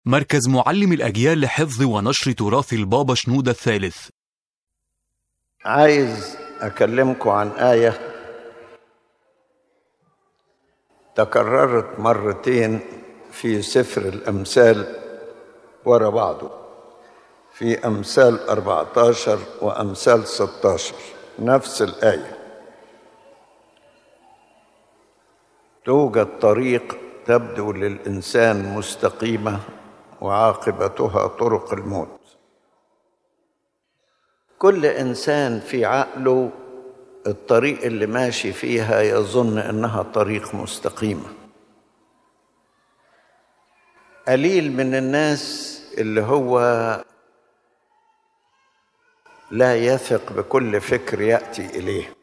مركز معلم الأجيال لحفظ ونشر تراث البابا شنودة الثالث عايز أكلمكم عن آية تكررت مرتين في سفر الأمثال ورا بعضه في أمثال 14 وأمثال 16 نفس الآية توجد طريق تبدو للإنسان مستقيمة وعاقبتها طرق الموت كل إنسان في عقله الطريق اللي ماشي فيها يظن إنها طريق مستقيمة قليل من الناس اللي هو لا يثق بكل فكر ياتي اليه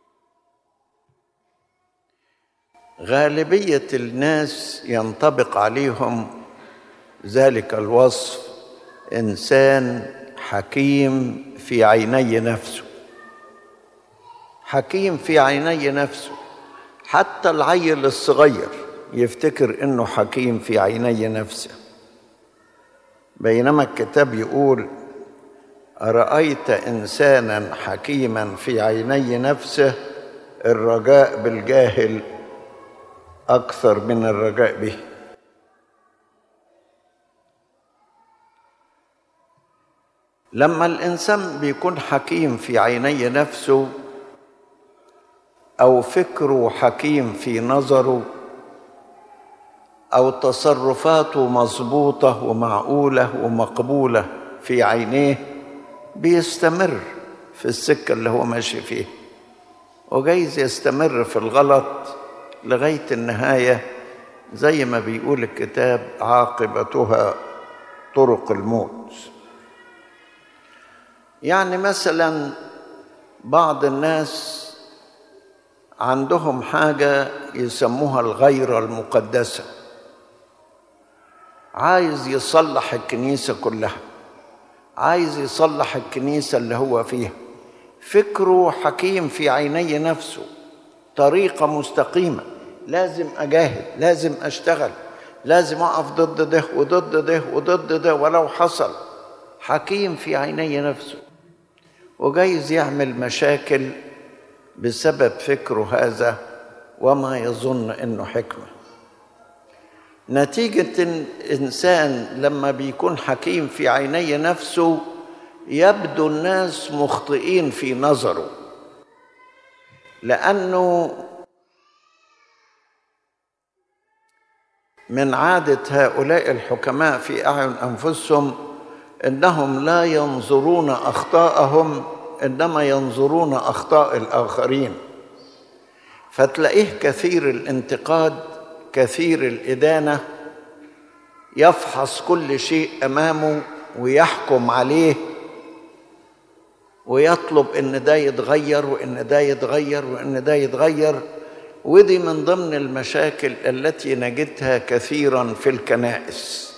غالبيه الناس ينطبق عليهم ذلك الوصف انسان حكيم في عيني نفسه حكيم في عيني نفسه حتى العيل الصغير يفتكر انه حكيم في عيني نفسه بينما الكتاب يقول ارايت انسانا حكيما في عيني نفسه الرجاء بالجاهل اكثر من الرجاء به لما الانسان بيكون حكيم في عيني نفسه او فكره حكيم في نظره او تصرفاته مظبوطه ومعقوله ومقبوله في عينيه بيستمر في السكه اللي هو ماشي فيها وجايز يستمر في الغلط لغايه النهايه زي ما بيقول الكتاب عاقبتها طرق الموت يعني مثلا بعض الناس عندهم حاجه يسموها الغيره المقدسه عايز يصلح الكنيسه كلها عايز يصلح الكنيسه اللي هو فيها فكره حكيم في عيني نفسه طريقه مستقيمه لازم اجاهد لازم اشتغل لازم اقف ضد ده وضد ده وضد ده ولو حصل حكيم في عيني نفسه وجايز يعمل مشاكل بسبب فكره هذا وما يظن انه حكمه نتيجه الانسان لما بيكون حكيم في عيني نفسه يبدو الناس مخطئين في نظره لانه من عاده هؤلاء الحكماء في اعين انفسهم انهم لا ينظرون اخطاءهم انما ينظرون اخطاء الاخرين فتلاقيه كثير الانتقاد كثير الادانه يفحص كل شيء امامه ويحكم عليه ويطلب ان ده يتغير وان ده يتغير وان ده يتغير ودي من ضمن المشاكل التي نجدها كثيرا في الكنائس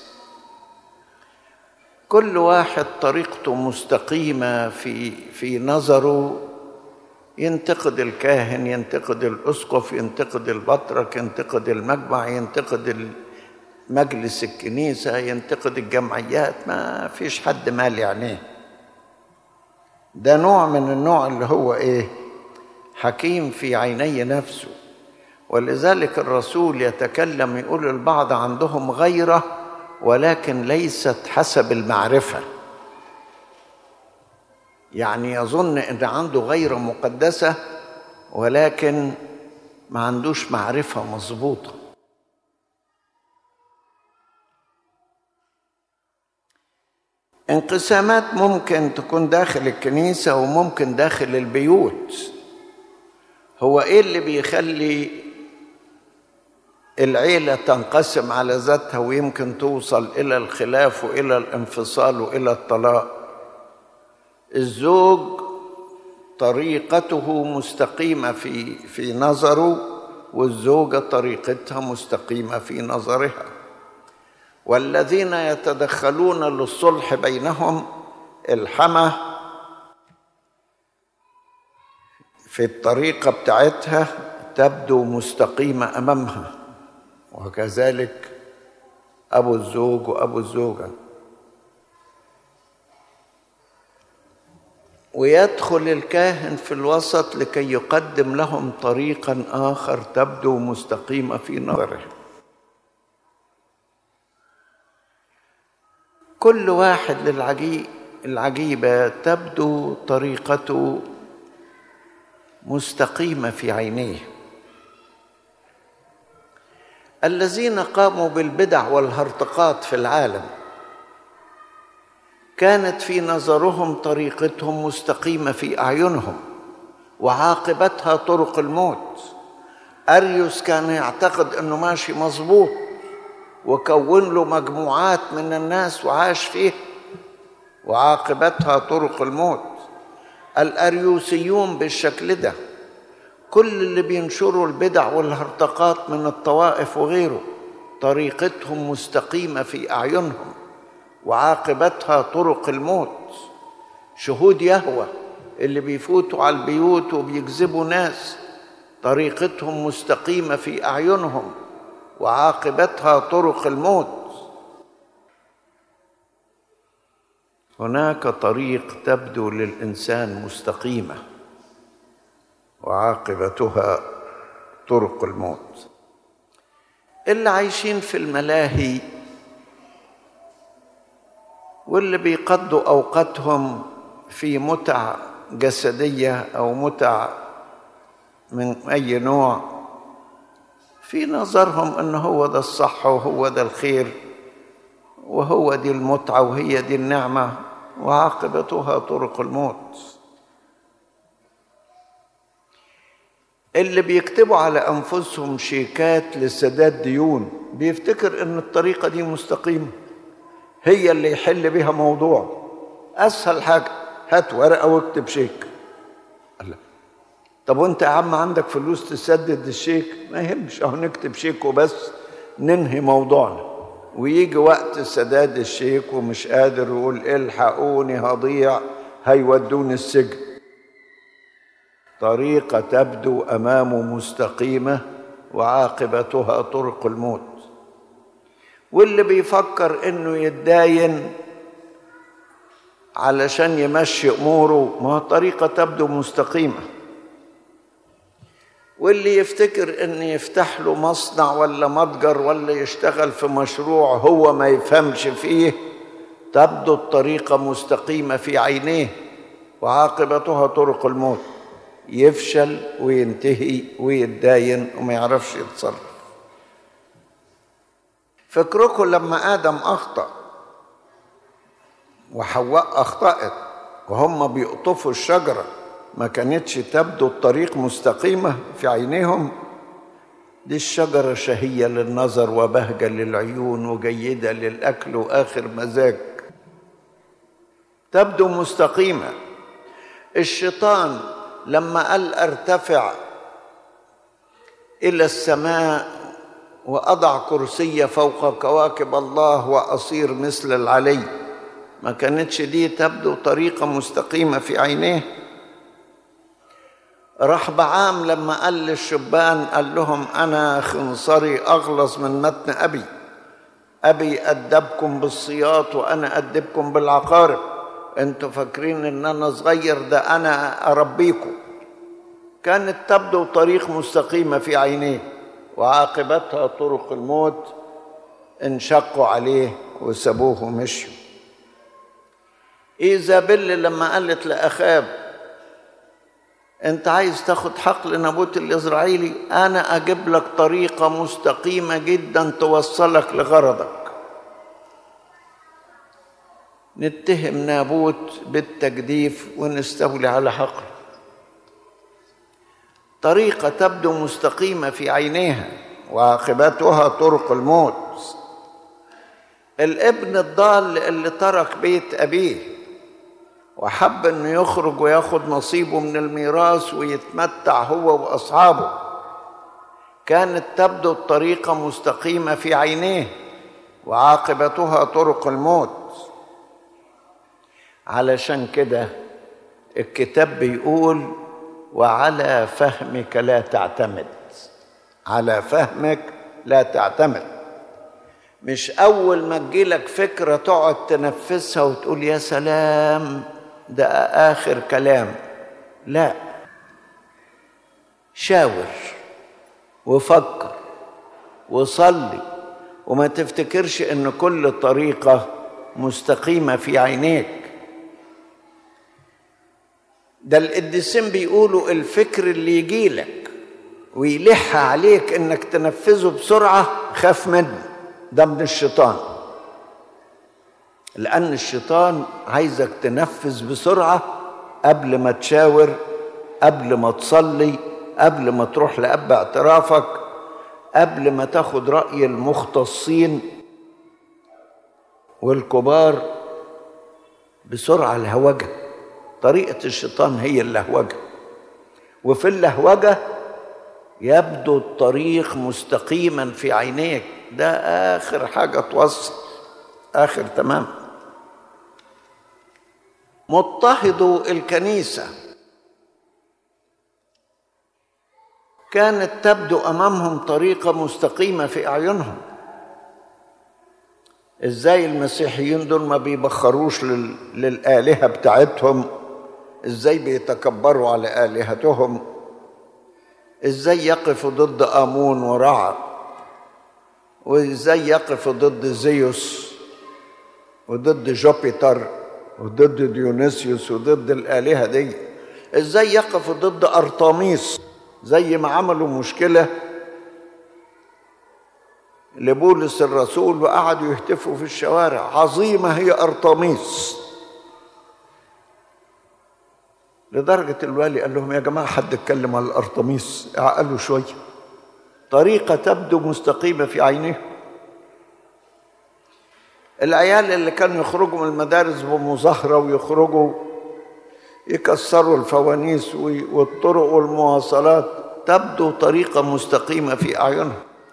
كل واحد طريقته مستقيمه في في نظره ينتقد الكاهن ينتقد الاسقف ينتقد البطرك ينتقد المجمع ينتقد مجلس الكنيسه ينتقد الجمعيات ما فيش حد مالي عينيه ده نوع من النوع اللي هو ايه حكيم في عيني نفسه ولذلك الرسول يتكلم يقول البعض عندهم غيره ولكن ليست حسب المعرفه يعني يظن ان عنده غيره مقدسه ولكن ما عندوش معرفه مظبوطه انقسامات ممكن تكون داخل الكنيسه وممكن داخل البيوت هو ايه اللي بيخلي العيله تنقسم على ذاتها ويمكن توصل الى الخلاف والى الانفصال والى الطلاق الزوج طريقته مستقيمه في في نظره والزوجه طريقتها مستقيمه في نظرها والذين يتدخلون للصلح بينهم الحمى في الطريقه بتاعتها تبدو مستقيمه امامها وكذلك أبو الزوج وأبو الزوجة ويدخل الكاهن في الوسط لكي يقدم لهم طريقا آخر تبدو مستقيمة في نظره كل واحد للعجيب العجيبة تبدو طريقته مستقيمة في عينيه الذين قاموا بالبدع والهرطقات في العالم كانت في نظرهم طريقتهم مستقيمة في أعينهم وعاقبتها طرق الموت أريوس كان يعتقد أنه ماشي مظبوط وكون له مجموعات من الناس وعاش فيه وعاقبتها طرق الموت الأريوسيون بالشكل ده كل اللي بينشروا البدع والهرطقات من الطوائف وغيره طريقتهم مستقيمة في أعينهم وعاقبتها طرق الموت شهود يهوى اللي بيفوتوا على البيوت وبيجذبوا ناس طريقتهم مستقيمة في أعينهم وعاقبتها طرق الموت هناك طريق تبدو للإنسان مستقيمة وعاقبتها طرق الموت اللي عايشين في الملاهي واللي بيقضوا اوقاتهم في متع جسديه او متع من اي نوع في نظرهم ان هو ده الصح وهو ده الخير وهو دي المتعه وهي دي النعمه وعاقبتها طرق الموت اللي بيكتبوا على انفسهم شيكات لسداد ديون بيفتكر ان الطريقه دي مستقيمه هي اللي يحل بها موضوع اسهل حاجه هات ورقه واكتب شيك الله طب وانت يا عم عندك فلوس تسدد الشيك ما يهمش اهو نكتب شيك وبس ننهي موضوعنا ويجي وقت سداد الشيك ومش قادر يقول الحقوني هضيع هيودوني السجن طريقة تبدو أمامه مستقيمة وعاقبتها طرق الموت واللي بيفكر انه يتداين علشان يمشي اموره ما طريقه تبدو مستقيمه واللي يفتكر ان يفتح له مصنع ولا متجر ولا يشتغل في مشروع هو ما يفهمش فيه تبدو الطريقه مستقيمه في عينيه وعاقبتها طرق الموت يفشل وينتهي ويتداين وما يعرفش يتصرف فكركم لما ادم اخطا وحواء اخطات وهم بيقطفوا الشجره ما كانتش تبدو الطريق مستقيمه في عينيهم دي الشجره شهيه للنظر وبهجه للعيون وجيده للاكل واخر مزاج تبدو مستقيمه الشيطان لما قال ارتفع الى السماء واضع كرسي فوق كواكب الله واصير مثل العلي ما كانتش دي تبدو طريقه مستقيمه في عينيه راح بعام لما قال للشبان قال لهم انا خنصري اغلظ من متن ابي ابي ادبكم بالصياط وانا ادبكم بالعقارب انتوا فاكرين ان انا صغير ده انا اربيكم كانت تبدو طريق مستقيمه في عينيه وعاقبتها طرق الموت انشقوا عليه وسابوه ومشوا ايزابيل لما قالت لاخاب انت عايز تاخد حقل نابوت الاسرائيلي انا اجيب لك طريقه مستقيمه جدا توصلك لغرضك نتهم نابوت بالتجديف ونستولي على حقل طريقة تبدو مستقيمة في عينيها وعاقبتها طرق الموت الابن الضال اللي ترك بيت أبيه وحب انه يخرج وياخد نصيبه من الميراث ويتمتع هو واصحابه كانت تبدو الطريقه مستقيمه في عينيه وعاقبتها طرق الموت علشان كده الكتاب بيقول وعلى فهمك لا تعتمد على فهمك لا تعتمد مش أول ما تجيلك فكرة تقعد تنفذها وتقول يا سلام ده آخر كلام لا شاور وفكر وصلي وما تفتكرش ان كل طريقه مستقيمه في عينيك ده القديسين بيقولوا الفكر اللي يجيلك ويلح عليك انك تنفذه بسرعه خاف منه ده من الشيطان لان الشيطان عايزك تنفذ بسرعه قبل ما تشاور قبل ما تصلي قبل ما تروح لأب اعترافك قبل ما تاخد رأي المختصين والكبار بسرعة الهوجة طريقة الشيطان هي اللهوجة وفي اللهوجة يبدو الطريق مستقيما في عينيك ده آخر حاجة توصل آخر تمام مضطهدوا الكنيسه كانت تبدو امامهم طريقه مستقيمه في اعينهم ازاي المسيحيين دول ما بيبخروش لل... للالهه بتاعتهم ازاي بيتكبروا على الهتهم ازاي يقفوا ضد امون ورع وازاي يقفوا ضد زيوس وضد جوبيتر وضد ديونيسيوس وضد الالهه دي ازاي يقفوا ضد ارطميس زي ما عملوا مشكلة لبولس الرسول وقعدوا يهتفوا في الشوارع عظيمة هي أرطميس لدرجة الوالي قال لهم يا جماعة حد اتكلم على الأرطميس اعقلوا شوية طريقة تبدو مستقيمة في عينيه العيال اللي كانوا يخرجوا من المدارس بمظاهرة ويخرجوا يكسروا الفوانيس والطرق والمواصلات تبدو طريقة مستقيمة في أعينهم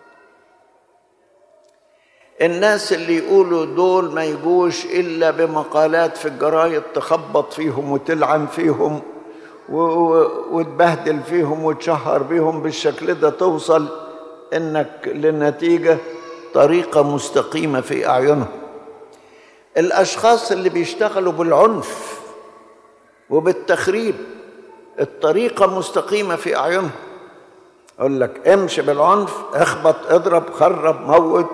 الناس اللي يقولوا دول ما يجوش إلا بمقالات في الجرايد تخبط فيهم وتلعن فيهم وتبهدل فيهم وتشهر بيهم بالشكل ده توصل انك لنتيجة طريقة مستقيمة في أعينهم الأشخاص اللي بيشتغلوا بالعنف وبالتخريب الطريقة مستقيمة في أعينهم أقول لك امشي بالعنف اخبط اضرب خرب موت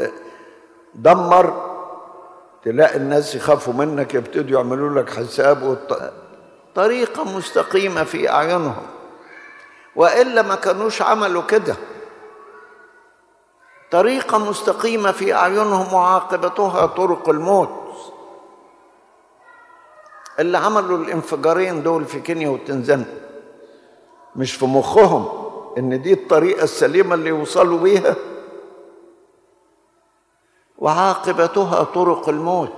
دمر تلاقي الناس يخافوا منك يبتدوا يعملوا لك حساب والط... طريقة مستقيمة في أعينهم وإلا ما كانوش عملوا كده طريقة مستقيمة في أعينهم وعاقبتها طرق الموت اللي عملوا الانفجارين دول في كينيا وتنزانيا مش في مخهم ان دي الطريقه السليمه اللي يوصلوا بيها وعاقبتها طرق الموت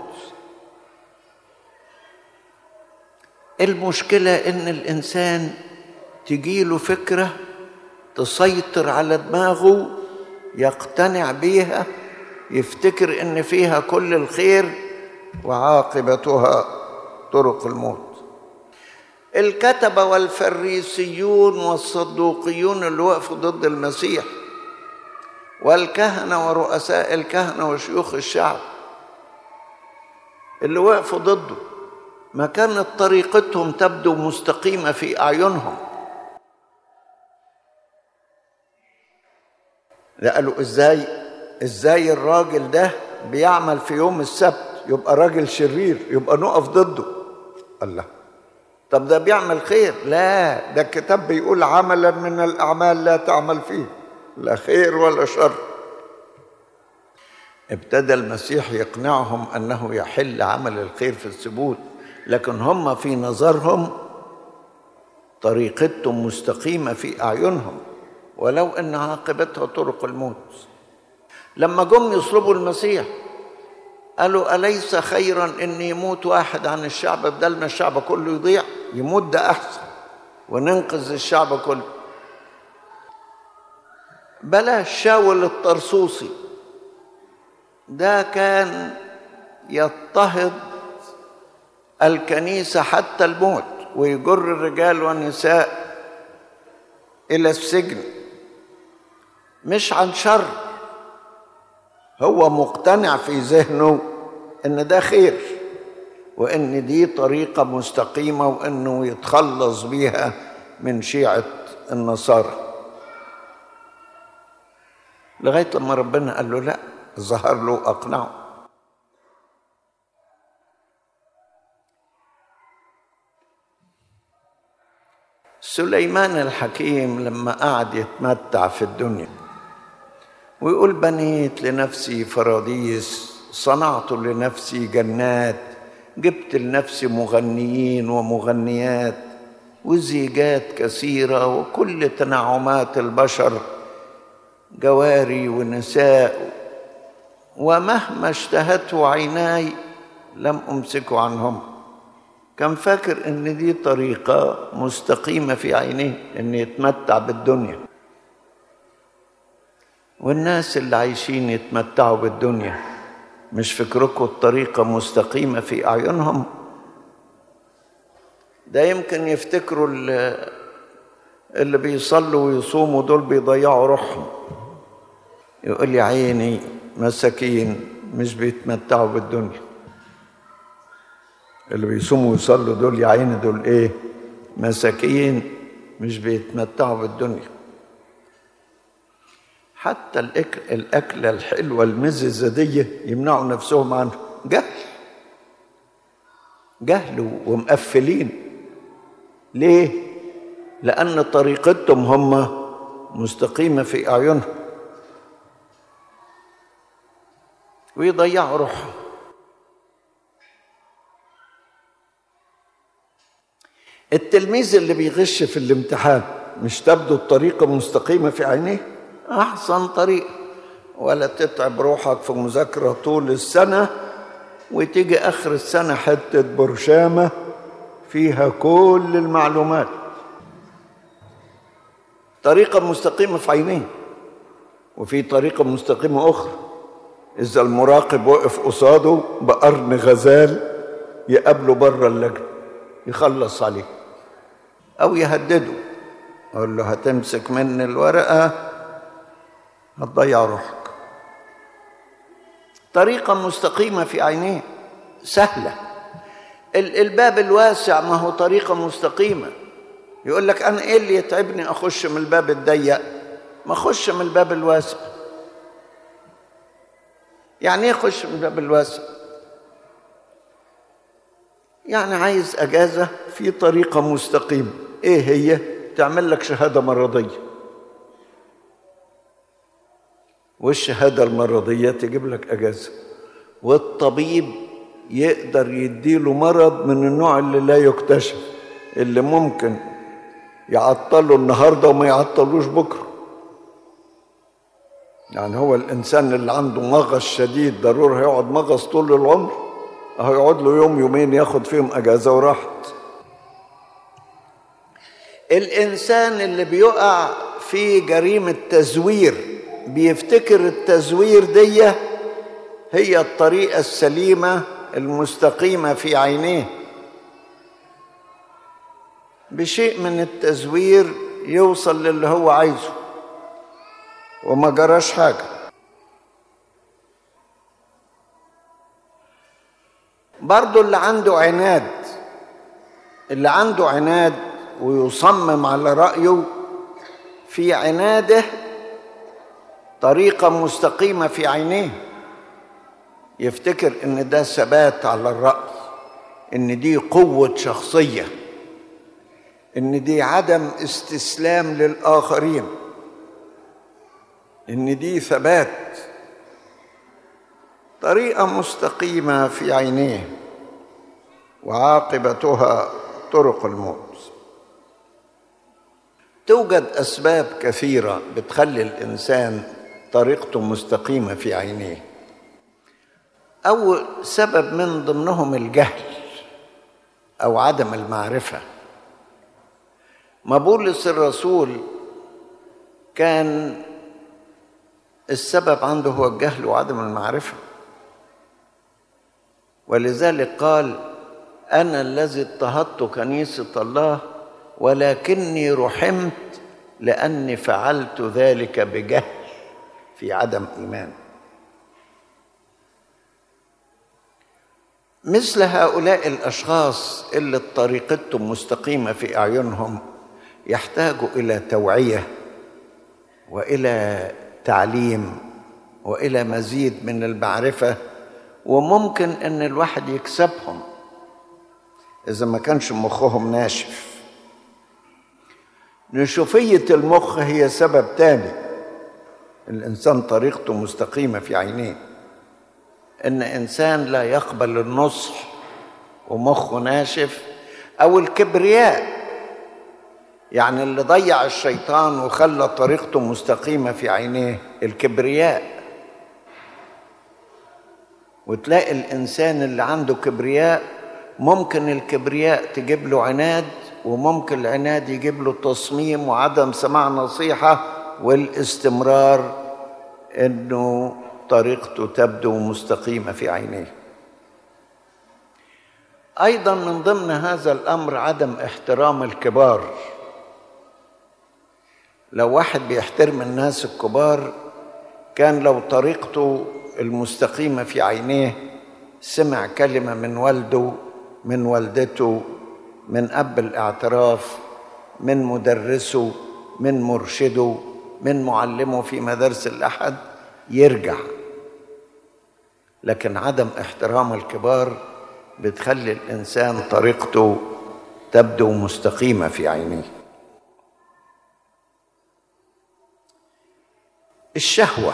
المشكله ان الانسان تجيله فكره تسيطر على دماغه يقتنع بيها يفتكر ان فيها كل الخير وعاقبتها طرق الموت الكتبة والفريسيون والصدوقيون اللي وقفوا ضد المسيح والكهنة ورؤساء الكهنة وشيوخ الشعب اللي وقفوا ضده ما كانت طريقتهم تبدو مستقيمة في أعينهم قالوا ازاي ازاي الراجل ده بيعمل في يوم السبت يبقى راجل شرير يبقى نقف ضده الله طب ده بيعمل خير لا ده الكتاب بيقول عملا من الاعمال لا تعمل فيه لا خير ولا شر ابتدى المسيح يقنعهم انه يحل عمل الخير في الثبوت لكن هم في نظرهم طريقتهم مستقيمه في اعينهم ولو ان عاقبتها طرق الموت لما جم يصلبوا المسيح قالوا أليس خيرا أن يموت واحد عن الشعب بدل ما الشعب كله يضيع يموت ده أحسن وننقذ الشعب كله بلاش شاول الطرسوسي ده كان يضطهد الكنيسة حتى الموت ويجر الرجال والنساء إلى السجن مش عن شر هو مقتنع في ذهنه ان ده خير وان دي طريقه مستقيمه وانه يتخلص بيها من شيعه النصارى لغايه لما ربنا قال له لا ظهر له اقنعه سليمان الحكيم لما قعد يتمتع في الدنيا ويقول بنيت لنفسي فراديس صنعت لنفسي جنات جبت لنفسي مغنيين ومغنيات وزيجات كثيره وكل تنعمات البشر جواري ونساء ومهما اشتهته عيناي لم امسكه عنهم كان فاكر ان دي طريقه مستقيمه في عينيه ان يتمتع بالدنيا والناس اللي عايشين يتمتعوا بالدنيا مش فكركم الطريقه مستقيمه في اعينهم ده يمكن يفتكروا اللي بيصلوا ويصوموا دول بيضيعوا روحهم يقول يا عيني مساكين مش بيتمتعوا بالدنيا اللي بيصوموا ويصلوا دول يا عيني دول ايه مساكين مش بيتمتعوا بالدنيا حتى الأكل الأكلة الحلوة المززة دي يمنعوا نفسهم عنها جهل جهل ومقفلين ليه؟ لأن طريقتهم هم مستقيمة في أعينهم ويضيعوا روحهم التلميذ اللي بيغش في الامتحان مش تبدو الطريقة مستقيمة في عينيه أحسن طريقة ولا تتعب روحك في مذاكرة طول السنة وتيجي آخر السنة حتة برشامة فيها كل المعلومات طريقة مستقيمة في عينيه وفي طريقة مستقيمة أخرى إذا المراقب وقف قصاده بقرن غزال يقابله بره اللجنة يخلص عليه أو يهدده أقول له هتمسك مني الورقة هتضيع روحك طريقة مستقيمة في عينيه سهلة الباب الواسع ما هو طريقة مستقيمة يقول لك أنا إيه اللي يتعبني أخش من الباب الضيق ما أخش من الباب الواسع يعني إيه أخش من الباب الواسع يعني عايز أجازة في طريقة مستقيمة إيه هي تعمل لك شهادة مرضية والشهادة المرضية تجيب لك أجازة والطبيب يقدر يديله مرض من النوع اللي لا يكتشف اللي ممكن يعطله النهارده وما يعطلوش بكره يعني هو الانسان اللي عنده مغص شديد ضروري هيقعد مغص طول العمر هيقعد له يوم يومين ياخد فيهم اجازه وراحت الانسان اللي بيقع في جريمه تزوير بيفتكر التزوير دي هي الطريقه السليمه المستقيمه في عينيه بشيء من التزوير يوصل للي هو عايزه وما جراش حاجه برضو اللي عنده عناد اللي عنده عناد ويصمم على رايه في عناده طريقه مستقيمه في عينيه يفتكر ان ده ثبات على الراي ان دي قوه شخصيه ان دي عدم استسلام للاخرين ان دي ثبات طريقه مستقيمه في عينيه وعاقبتها طرق الموت توجد اسباب كثيره بتخلي الانسان طريقته مستقيمه في عينيه اول سبب من ضمنهم الجهل او عدم المعرفه ما بولس الرسول كان السبب عنده هو الجهل وعدم المعرفه ولذلك قال انا الذي اضطهدت كنيسه الله ولكني رحمت لاني فعلت ذلك بجهل في عدم ايمان مثل هؤلاء الاشخاص اللي طريقتهم مستقيمه في اعينهم يحتاجوا الى توعيه والى تعليم والى مزيد من المعرفه وممكن ان الواحد يكسبهم اذا ما كانش مخهم ناشف نشوفيه المخ هي سبب تاني الانسان طريقته مستقيمه في عينيه ان انسان لا يقبل النصح ومخه ناشف او الكبرياء يعني اللي ضيع الشيطان وخلى طريقته مستقيمه في عينيه الكبرياء وتلاقي الانسان اللي عنده كبرياء ممكن الكبرياء تجيب له عناد وممكن العناد يجيب له تصميم وعدم سماع نصيحه والاستمرار انه طريقته تبدو مستقيمه في عينيه ايضا من ضمن هذا الامر عدم احترام الكبار لو واحد بيحترم الناس الكبار كان لو طريقته المستقيمه في عينيه سمع كلمه من والده من والدته من اب الاعتراف من مدرسه من مرشده من معلمه في مدارس الاحد يرجع لكن عدم احترام الكبار بتخلي الانسان طريقته تبدو مستقيمه في عينيه الشهوه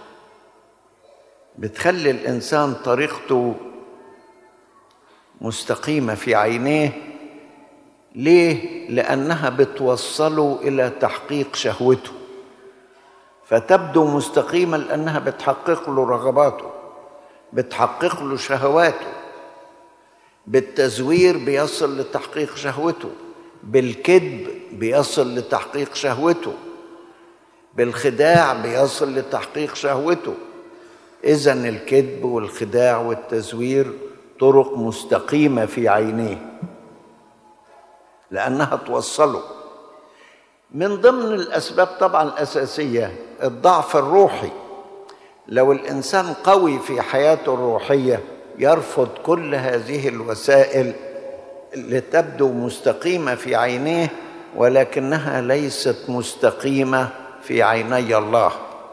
بتخلي الانسان طريقته مستقيمه في عينيه ليه لانها بتوصله الى تحقيق شهوته فتبدو مستقيمه لانها بتحقق له رغباته بتحقق له شهواته بالتزوير بيصل لتحقيق شهوته بالكذب بيصل لتحقيق شهوته بالخداع بيصل لتحقيق شهوته اذا الكذب والخداع والتزوير طرق مستقيمه في عينيه لانها توصله من ضمن الاسباب طبعا الاساسيه الضعف الروحي لو الانسان قوي في حياته الروحيه يرفض كل هذه الوسائل لتبدو مستقيمه في عينيه ولكنها ليست مستقيمه في عيني الله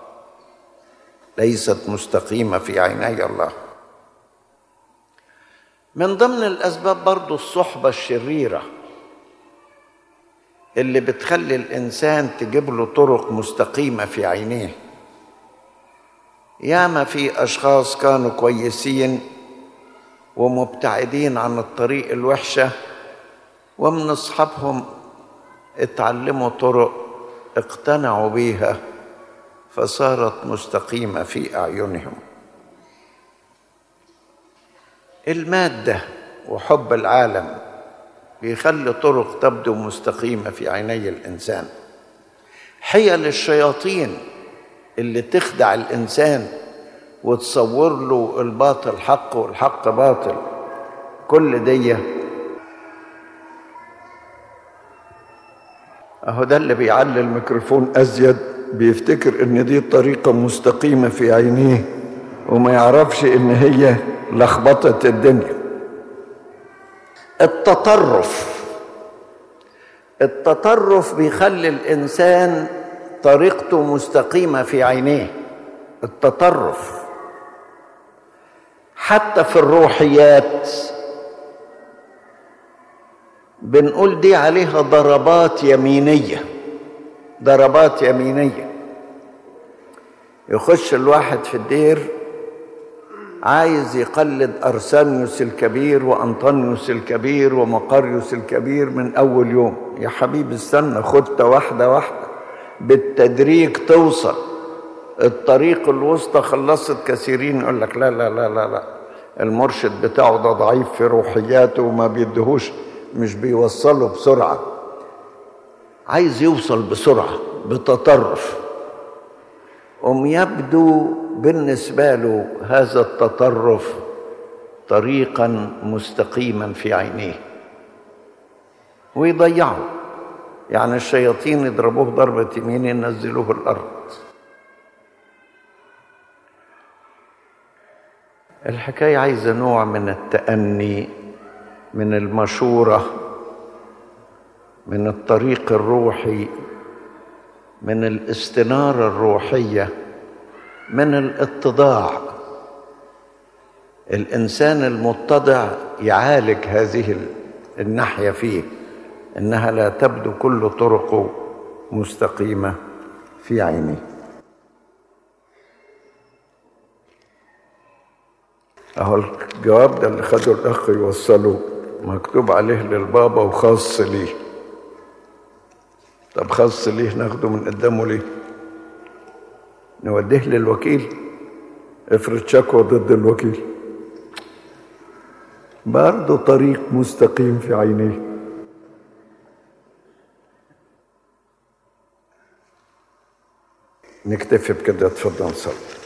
ليست مستقيمه في عيني الله من ضمن الاسباب برضو الصحبه الشريره اللي بتخلي الانسان تجيب له طرق مستقيمه في عينيه ياما في اشخاص كانوا كويسين ومبتعدين عن الطريق الوحشه ومن اصحابهم اتعلموا طرق اقتنعوا بيها فصارت مستقيمه في اعينهم الماده وحب العالم بيخلي طرق تبدو مستقيمه في عيني الانسان حيل الشياطين اللي تخدع الانسان وتصور له الباطل حق والحق باطل كل دي اهو ده اللي بيعلي الميكروفون ازيد بيفتكر ان دي طريقه مستقيمه في عينيه وما يعرفش ان هي لخبطه الدنيا التطرف التطرف بيخلي الانسان طريقته مستقيمه في عينيه التطرف حتى في الروحيات بنقول دي عليها ضربات يمينيه ضربات يمينيه يخش الواحد في الدير عايز يقلد أرسانيوس الكبير وأنطونيوس الكبير ومقاريوس الكبير من أول يوم يا حبيبي استنى خدت واحدة واحدة بالتدريج توصل الطريق الوسطى خلصت كثيرين يقول لك لا لا لا لا لا المرشد بتاعه ده ضعيف في روحياته وما بيدهوش مش بيوصله بسرعة عايز يوصل بسرعة بتطرف أم يبدو بالنسبة له هذا التطرف طريقا مستقيما في عينيه ويضيعه يعني الشياطين يضربوه ضربة يمين ينزلوه الأرض الحكاية عايزة نوع من التأني من المشورة من الطريق الروحي من الاستنارة الروحية من الاتضاع الإنسان المتضع يعالج هذه الناحية فيه إنها لا تبدو كل طرقه مستقيمة في عينيه اهو الجواب ده اللي خده الاخ يوصله مكتوب عليه للبابا وخاص ليه طب خاص ليه ناخده من قدامه ليه نوديه للوكيل افرض شكوى ضد الوكيل برضه طريق مستقيم في عينيه نكتفي بكده اتفضل صلي